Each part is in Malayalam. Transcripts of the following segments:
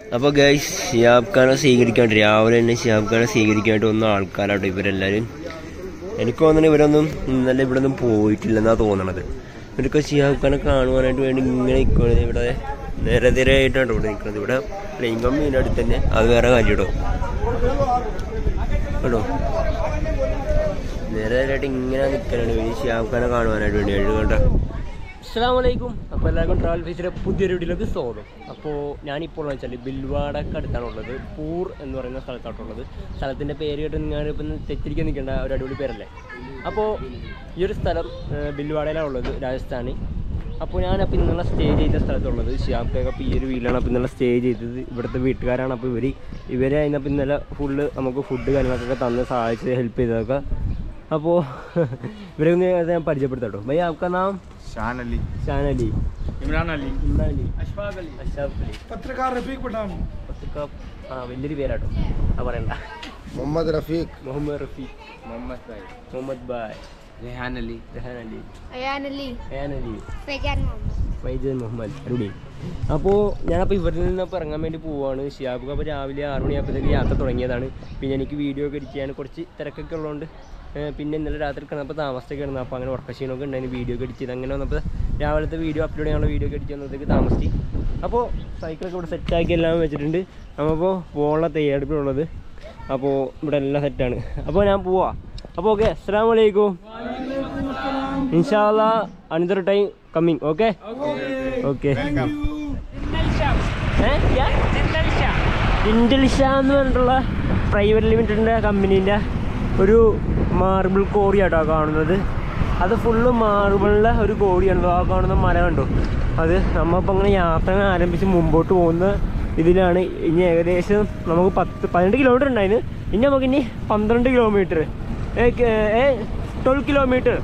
അപ്പോൾ ഗൈസ് ഷിയാബ് ഖാനെ സ്വീകരിക്കാണ്ട് രാവിലെ തന്നെ ഷിയാബ് ഖാനെ സ്വീകരിക്കാനായിട്ട് വന്ന ആൾക്കാരാട്ടോ ഇവരെല്ലാവരും എനിക്ക് തോന്നുന്നു ഇവരൊന്നും ഇന്നലെ ഇവിടെ ഒന്നും പോയിട്ടില്ലെന്നാ തോന്നണത് ഇവരൊക്കെ ഷിയാബ് ഖാനെ കാണുവാനായിട്ട് വേണ്ടി ഇങ്ങനെ നിൽക്കുന്നത് ഇവിടെ നേരെ നേരെ ആയിട്ടാണ് ഇവിടെ നിൽക്കുന്നത് ഇവിടെ പ്ലെയിൻ കമ്പനിയുടെ അടുത്ത് തന്നെ അത് വേറെ കാര്യം കേട്ടോ കേട്ടോ നേരെ നേരായിട്ട് ഇങ്ങനെ നിൽക്കാനാണ് ഈ ഷിയാബ് ഖാനെ കാണുവാനായിട്ട് വേണ്ടി കേട്ടോ അസ്സാമലൈക്കും അപ്പോൾ എല്ലാവർക്കും ട്രാവൽ ഫീസിലെ പുതിയൊരു വീഡിയോയിലേക്ക് സ്വാഗതം അപ്പോൾ ഞാനിപ്പോൾ എന്ന് വെച്ചാൽ ബിൽവാടക്ക് അടുത്താണ് ഉള്ളത് പൂർ എന്ന് പറയുന്ന സ്ഥലത്താണുള്ളത് സ്ഥലത്തിൻ്റെ പേര് കേട്ട് നിങ്ങൾ ഇപ്പം തെറ്റിരിക്കാൻ നിൽക്കേണ്ട ഒരു അടിപൊളി പേരല്ലേ അപ്പോൾ ഈ ഒരു സ്ഥലം ഏഹ്, ബിൽവാടയിലാണ് ഉള്ളത് രാജസ്ഥാന് അപ്പോൾ ഞാനപ്പോൾ ഇന്നലെ സ്റ്റേ ചെയ്ത സ്ഥലത്തുള്ളത് ഷിയാബ് കേക്ക് അപ്പോൾ ഈ ഒരു വീട്ടിലാണ് അപ്പോൾ ഇന്നലെ സ്റ്റേ ചെയ്തത് ഇവിടുത്തെ വീട്ടുകാരാണ് അപ്പോൾ ഇവർ ഇവരെ അതിനപ്പോൾ ഇന്നലെ ഫുള്ള് നമുക്ക് ഫുഡ് കാര്യങ്ങളൊക്കെ തന്ന് സഹായിച്ച് ഹെൽപ്പ് ചെയ്തതൊക്കെ അപ്പോൾ ഇവരെ ഒന്ന് ഞാൻ പരിചയപ്പെടുത്താം കേട്ടോ ഭയ്യ आपका नाम शान अली ഷാൻ അലി इमरान अली ഇമ്രാൻ അലി अशफाक अली അഷാഫ് അലി पत्रकार रफीक पठान പത്തുക്ക ആ വലിയൊരു പേരാട്ടോ ആ പറയണ്ട मोहम्मद रफीक മുഹമ്മദ് റഫീഖ് मोहम्मद भाई മുഹമ്മദ് ബായ് रेहान अली റഹാൻ അലി അയാൻ അലി റഹാൻ അലി ഫെജാൻ മുഹമ്മദ് ഫൈജൻ മുഹമ്മദ് അരുണി അപ്പോൾ ഞാനപ്പോൾ ഇവരിൽ നിന്ന് ഇപ്പോൾ ഇറങ്ങാൻ വേണ്ടി പോവുകയാണ് ഷിയാബ് അപ്പോൾ രാവിലെ ആറ് മണിയാകുമ്പോഴത്തേക്ക് യാത്ര തുടങ്ങിയതാണ് പിന്നെ എനിക്ക് വീഡിയോ ഒക്കെ എഡിറ്റ് ചെയ്യാൻ കുറച്ച് തിരക്കൊക്കെ ഉള്ളതുകൊണ്ട് ഏഹ് പിന്നെ ഇന്നലെ രാത്രി കിടന്നപ്പോൾ താമസിച്ചൊക്കെ കിടന്നു അപ്പോൾ അങ്ങനെ ഉറക്കക്ഷീണമൊക്കെ ഉണ്ടായിരുന്നു വീഡിയോ ഒക്കെ എഡിറ്റ് ചെയ്ത് അങ്ങനെ വന്നപ്പോൾ രാവിലത്തെ വീഡിയോ അപ്ലോഡ് ചെയ്യാനുള്ള വീഡിയോ ഒക്കെ എഡിറ്റ് ചെയ്യുന്നതൊക്കെ താമസിച്ച് അപ്പോൾ സൈക്കിളൊക്കെ ഇവിടെ സെറ്റാക്കി എല്ലാം വെച്ചിട്ടുണ്ട് നമ്മളിപ്പോൾ പോകാനുള്ള തയ്യാറെടുപ്പിലുള്ളത് അപ്പോൾ ഇവിടെ എല്ലാം സെറ്റാണ് അപ്പോൾ ഞാൻ പോവാ അപ്പോൾ ഓക്കെ അസ്സാം വലൈക്കും ഇൻഷാല്ല another time coming okay okay Jindal Shah എന്ന് പറഞ്ഞിട്ടുള്ള പ്രൈവറ്റ് ലിമിറ്റഡിൻ്റെ കമ്പനീൻ്റെ ഒരു മാർബിൾ കോറിയാട്ടോ കാണുന്നത് അത് ഫുള്ള് മാർബിളിൻ്റെ ഒരു കോറിയാണ് ആ കാണുന്ന മല കണ്ടോ അത് നമ്മളിപ്പോൾ അങ്ങനെ യാത്ര ആരംഭിച്ച് മുമ്പോട്ട് പോകുന്ന ഇതിലാണ് ഇനി ഏകദേശം നമുക്ക് പത്ത് പതിനെട്ട് കിലോമീറ്റർ ഉണ്ടായിരുന്നു ഇനി നമുക്ക് ഇനി പന്ത്രണ്ട് kilometre twelve kilometre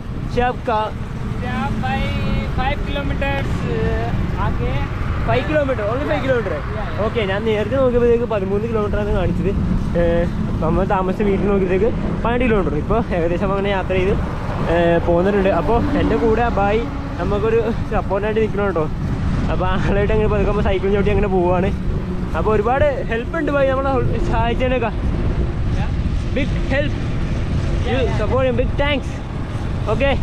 five kilometre आगे five kilometre only five kilometre okay ഞാൻ നേരത്തെ നോക്കിയപ്പോഴത്തേക്ക് പതിമൂന്ന് കിലോമീറ്റർ ആണ് കാണിച്ചത് ഏഹ് നമ്മൾ താമസിച്ച വീട്ടിൽ നോക്കിയപ്പോഴത്തേക്ക് പതിനെട്ട് കിലോമീറ്റർ ഇപ്പോൾ ഏകദേശം അങ്ങനെ യാത്ര ചെയ്ത് ഏഹ് പോകുന്നുണ്ട് അപ്പോൾ എൻ്റെ കൂടെ ബായി നമുക്കൊരു സപ്പോർട്ടായിട്ട് നിൽക്കണം കേട്ടോ അപ്പോൾ ആളായിട്ട് അങ്ങനെ പതുക്കുമ്പോൾ സൈക്കിൾ ചവിട്ടി അങ്ങനെ പോവുകയാണ് അപ്പോൾ ഒരുപാട് ഹെൽപ്പ് ഉണ്ട് ബായി നമ്മളെ സഹായിച്ചതിനൊക്കെ big help support big thanks okay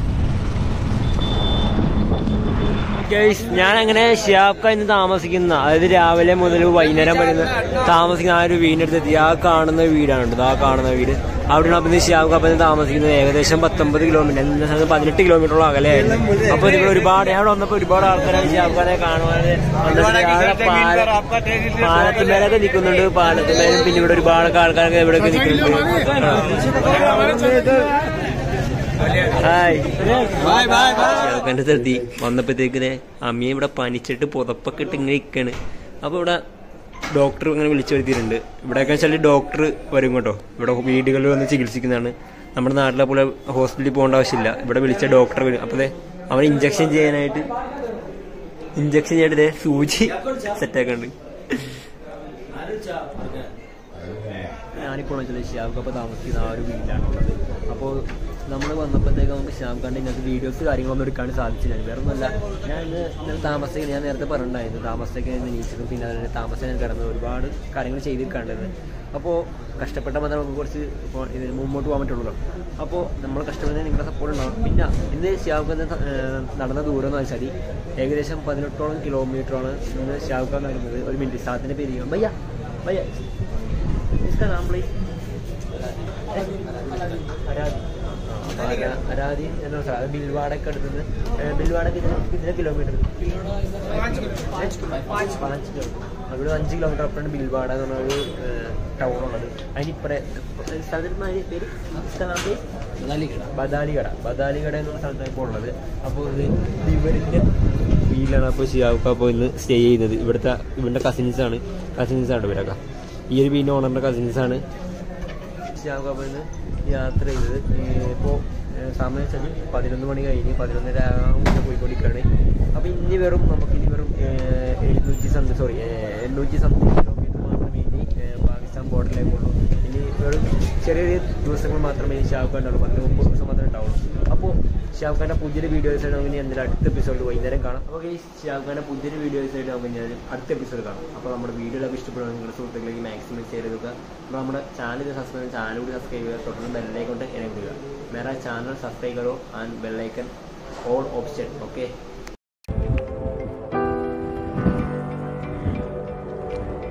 guys ഞാൻ അങ്ങനെ ഷിയാബ്ക്ക ഇന്ന് താമസിക്കുന്ന അതായത് രാവിലെ മുതൽ വൈകുന്നേരം വരെ താമസിക്കുന്ന ആ ഒരു വീടിൻ്റെ അടുത്ത് എത്തി ആ കാണുന്ന വീടാണ് കേട്ടോ ആ കാണുന്ന വീട് അവിടെയാണ് അപ്പം ഇന്ന് ഷിയാബ്ക്ക അപ്പം ഇന്ന് താമസിക്കുന്നത് ഏകദേശം പത്തൊമ്പത് കിലോമീറ്റർ എന്ന സ്ഥലത്ത് പതിനെട്ട് കിലോമീറ്ററോളം അകലെയായിരുന്നു അപ്പോൾ ഇവിടെ ഒരുപാട് ഞാൻ അവിടെ വന്നപ്പോൾ ഒരുപാട് ആൾക്കാരാണ് ഷിയാബ്ഖാനെ കാണുവാൻ പാലത്തുമേലൊക്കെ നിൽക്കുന്നുണ്ട് പാലത്തുമേലും പിന്നെ ഇവിടെ ഒരുപാട് ആൾക്കാരൊക്കെ ഇവിടെയൊക്കെ നിൽക്കുന്നുണ്ട് ഹായ് ഷിയാബ്ഖാന്റെ ശ്രദ്ധി വന്നപ്പോഴത്തേക്കിനെ അമ്മയെ ഇവിടെ പനിച്ചിട്ട് പുതപ്പൊക്കെ ഇട്ട് ഇങ്ങനെ ഇരിക്കാണ് അപ്പോൾ ഇവിടെ ഡോക്ടർ ഇങ്ങനെ വിളിച്ചു വരുത്തിയിട്ടുണ്ട് ഇവിടെയൊക്കെ വെച്ചാൽ ഡോക്ടർ വരും കേട്ടോ ഇവിടെ വീടുകളിൽ വന്ന് ചികിത്സിക്കുന്നതാണ് നമ്മുടെ നാട്ടിലെ പോലെ ഹോസ്പിറ്റലിൽ പോകേണ്ട ആവശ്യമില്ല ഇവിടെ വിളിച്ച ഡോക്ടർ വരും അപ്പോൾ അവൻ ഇഞ്ചക്ഷൻ ചെയ്യാനായിട്ട് ഇഞ്ചക്ഷൻ ചെയ്യാനായിട്ട് ദേ സൂചി സെറ്റാക്കുന്നുണ്ട് ഞാനിപ്പോൾ വെച്ചാൽ ഷിയാബ്ഖ് താമസിക്കുന്ന ആ ഒരു വീട്ടിലാണുള്ളത് അപ്പോൾ നമ്മൾ വന്നപ്പോഴത്തേക്ക് നമുക്ക് ഷിയാബ് ഖാൻ്റെ ഇങ്ങനത്തെ വീഡിയോസ് കാര്യങ്ങളൊന്നും എടുക്കാൻ സാധിച്ചില്ല വേറെ ഒന്നുമല്ല ഞാൻ ഇന്ന് ഇന്നലെ താമസിക്കാൻ ഞാൻ നേരത്തെ പറഞ്ഞിട്ടുണ്ടായിരുന്നു താമസിക്കാൻ ഇന്ന് നീച്ചതും പിന്നെ അതിന് താമസിക്കാൻ കിടന്നത് ഒരുപാട് കാര്യങ്ങൾ ചെയ്തിരിക്കേണ്ടത് അപ്പോൾ കഷ്ടപ്പെട്ട മാത്രമേ നമുക്ക് കുറച്ച് ഇപ്പോൾ ഇത് മുമ്പോട്ട് പോകാൻ പറ്റുള്ളൂ അപ്പോൾ നമ്മൾ കഷ്ടപ്പെടുന്നതിന് നിങ്ങളുടെ സപ്പോർട്ട് ഉണ്ടാവും പിന്നെ ഇന്ന് ഷിയാബ് ഖാൻ നടന്ന ദൂരം എന്ന് വെച്ചാൽ ഏകദേശം പതിനെട്ടോളം കിലോമീറ്ററാണ് ഇന്ന് ഷിയാബ് ഖാൻ നടന്നത് ഒരു മിനിറ്റ് സ്ഥലത്തിൻ്റെ പേര് ഭയ്യ ഭയ്യ इसका नाम प्लीज അരാതി എന്ന സ്ഥലം ബിൽവാടക്ക് അടുത്തുനിന്ന് ബിൽവാടക്ക് ഇതിന് ഇതിന് കിലോമീറ്റർ പാഞ്ച് കിലോമീറ്റർ അവിടെ അഞ്ച് കിലോമീറ്റർ അപ്പുറമാണ് ബിൽവാട എന്ന് പറഞ്ഞ ഒരു ടൗൺ ഉള്ളത് അതിനിപ്പറേ സ്ഥലത്തിന് പേര് സ്ഥലം പേര് ബദാലികട ബദാലികട എന്നുള്ള സ്ഥലത്താണ് ഇപ്പോൾ ഉള്ളത് അപ്പോൾ ഇത് ഇത് ഇവരിൻ്റെ വീട്ടിലാണ് അപ്പോൾ ഷിയാവുക്ക അപ്പോൾ ഇന്ന് സ്റ്റേ ചെയ്യുന്നത് ഇവിടുത്തെ ഇവരുടെ കസിൻസ് ആണ് കസിൻസ് ആണ് ഇവരൊക്കെ ഈ ഒരു വീടിൻ്റെ ഓണറിൻ്റെ കസിൻസ് ആണ് ഷിയാവുക്ക അപ്പോൾ ഇന്ന് യാത്ര ചെയ്തത് ഇപ്പോൾ സമയം വെച്ചാൽ പതിനൊന്ന് മണി കഴിഞ്ഞ് പതിനൊന്നര ആകുമ്പോൾ പോയിക്കൊണ്ടിരിക്കുകയാണ് അപ്പോൾ ഇനി വെറും നമുക്ക് ഇനി വെറും ഏഹ്, എഴുന്നൂറ്റി സംതിങ് സോറി എണ്ണൂറ്റി സംതിങ് കിലോമീറ്റർ മാത്രമേ ഇനി ഏഹ്, പാകിസ്ഥാൻ ബോർഡറിലേക്കുള്ളൂ ഇനി വെറും ചെറിയ ചെറിയ ദിവസങ്ങൾ മാത്രമേ ഈ ഷാവുക്ക ഉണ്ടാവുള്ളൂ പത്ത് മുപ്പത് ദിവസം മാത്രമേ ഉണ്ടാവുള്ളൂ അപ്പോൾ ഷാഖാൻ്റെ പുതിയൊരു വീഡിയോസ് ആയിട്ട് നമുക്ക് ഇനി എന്തായാലും അടുത്ത എപ്പിസോഡിൽ വൈകുന്നേരം കാണാം അപ്പോൾ ഈ ഷാഖാൻ്റെ പുതിയൊരു വീഡിയോസ് ആയിട്ട് നമുക്ക് ഇനി അടുത്ത എപ്പിസോഡ് കാണാം അപ്പോൾ നമ്മുടെ വീഡിയോയിലൊക്കെ ഇഷ്ടപ്പെടുന്ന നിങ്ങളുടെ സുഹൃത്തുക്കളിലേക്ക് മാക്സിമം ഷെയർ ചെയ്ത് കൊടുക്കുക അപ്പോൾ നമ്മുടെ ചാനൽ സബ്സ്ക്രൈബ് ചാനൽ കൂടി സബ്സ്ക്രൈബ് ചെയ്യുക തുടർന്ന് ബെല്ലൈക്കോട്ട് എന്നെ വിടുക മേरा चैनल सब्सक्राइब करो and bell icon all option okay